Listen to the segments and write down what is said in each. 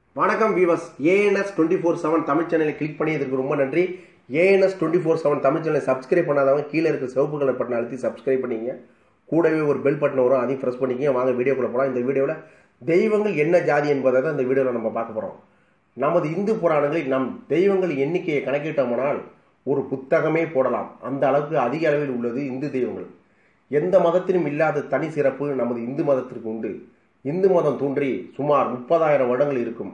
வணக்கம் viewers ANS twenty four seven Tamil சேனலை click பண்ணியதற்கு ரொம்ப நன்றி ANS twenty four seven Tamil சேனலை சப்ஸ்கிரைப் பண்ணாதவங்க கீழே இருக்க சிவப்பு கலர் பட்டனை அழுத்தி சப்ஸ்கிரைப் பண்ணிங்க கூடவே ஒரு பெல் பட்டன் வரும் அதையும் ப்ரெஸ் பண்ணிக்கிங்க வாங்க வீடியோக்குள்ள போகலாம் இந்த வீடியோவில் தெய்வங்கள் என்ன ஜாதி என்பதை தான் இந்த வீடியோவில் நம்ம பார்க்க போகிறோம் நமது இந்து புராணங்களில் நம் தெய்வங்கள் எண்ணிக்கையை கணக்கிட்டோமானால் ஒரு புத்தகமே போடலாம் அந்த அளவுக்கு அதிக அளவில் உள்ளது இந்து தெய்வங்கள் எந்த மதத்திலும் இல்லாத தனி சிறப்பு நமது இந்து மதத்திற்கு உண்டு இந்து மதம் தோன்றி சுமார் முப்பதாயிரம் வருடங்கள் இருக்கும்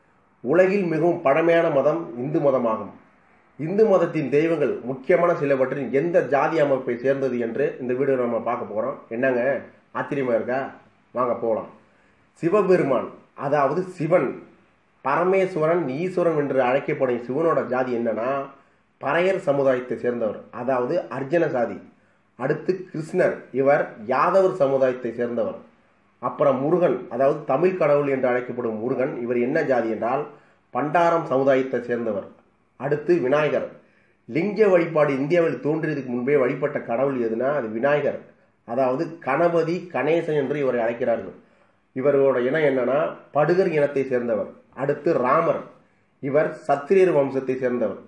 உலகில் மிகவும் பழமையான மதம் இந்து மதமாகும் இந்து மதத்தின் தெய்வங்கள் முக்கியமான சிலவற்றின் எந்த ஜாதி அமைப்பை சேர்ந்தது என்று இந்த வீடியோ நம்ம பார்க்க போகிறோம் என்னங்க ஆச்சரியமா இருக்கா வாங்க போகலாம் சிவபெருமான் அதாவது சிவன் பரமேஸ்வரன் ஈஸ்வரன் என்று அழைக்கப்படும் சிவனோட ஜாதி என்னன்னா பறையர் சமுதாயத்தை சேர்ந்தவர் அதாவது அர்ஜுன சாதி அடுத்து கிருஷ்ணர் இவர் யாதவர் சமுதாயத்தை சேர்ந்தவர் அப்புறம் முருகன் அதாவது தமிழ் கடவுள் என்று அழைக்கப்படும் முருகன் இவர் என்ன ஜாதி என்றால் பண்டாரம் சமுதாயத்தை சேர்ந்தவர் அடுத்து விநாயகர் லிங்க வழிபாடு இந்தியாவில் தோன்றியதுக்கு முன்பே வழிபட்ட கடவுள் எதுனா அது விநாயகர் அதாவது கணபதி கணேசன் என்று இவரை அழைக்கிறார்கள் இவரோட இனம் என்னன்னா படுகர் இனத்தை சேர்ந்தவர் அடுத்து ராமர் இவர் சத்திரியர் வம்சத்தை சேர்ந்தவர்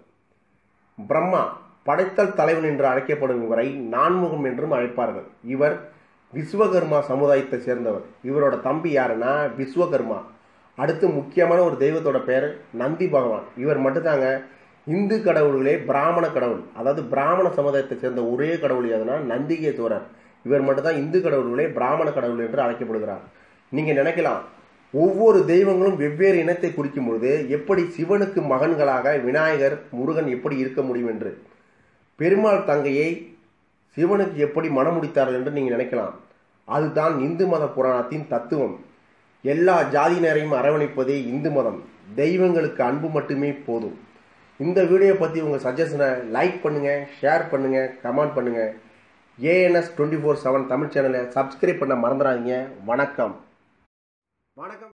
பிரம்மா படைத்தல் தலைவன் என்று அழைக்கப்படும் இவரை நான்முகம் என்றும் அழைப்பார்கள் இவர் விஸ்வகர்மா சமுதாயத்தை சேர்ந்தவர் இவரோட தம்பி யாருன்னா விஸ்வகர்மா அடுத்து முக்கியமான ஒரு தெய்வத்தோட பேர் நந்தி பகவான் இவர் மட்டும்தாங்க இந்து கடவுள்களே பிராமண கடவுள் அதாவது பிராமண சமுதாயத்தை சேர்ந்த ஒரே கடவுள் எதுனா நந்திகேஸ்வரர் இவர் மட்டும்தான் இந்து கடவுள்களே பிராமண கடவுள் என்று அழைக்கப்படுகிறார் நீங்க நினைக்கலாம் ஒவ்வொரு தெய்வங்களும் வெவ்வேறு இனத்தை குறிக்கும் பொழுது எப்படி சிவனுக்கு மகன்களாக விநாயகர் முருகன் எப்படி இருக்க முடியும் என்று பெருமாள் தங்கையை சிவனுக்கு எப்படி மணமுடித்தார்கள் என்று நீங்கள் நினைக்கலாம் அதுதான் இந்து மத புராணத்தின் தத்துவம் எல்லா ஜாதியினரையும் அரவணைப்பதே இந்து மதம் தெய்வங்களுக்கு அன்பு மட்டுமே போதும் இந்த வீடியோ பற்றி உங்கள் சஜஷனை லைக் பண்ணுங்கள் ஷேர் பண்ணுங்கள் கமெண்ட் பண்ணுங்கள் ANS twenty four seven Tamil சேனலை சப்ஸ்கிரைப் பண்ண மறந்துடாதீங்க வணக்கம் வணக்கம்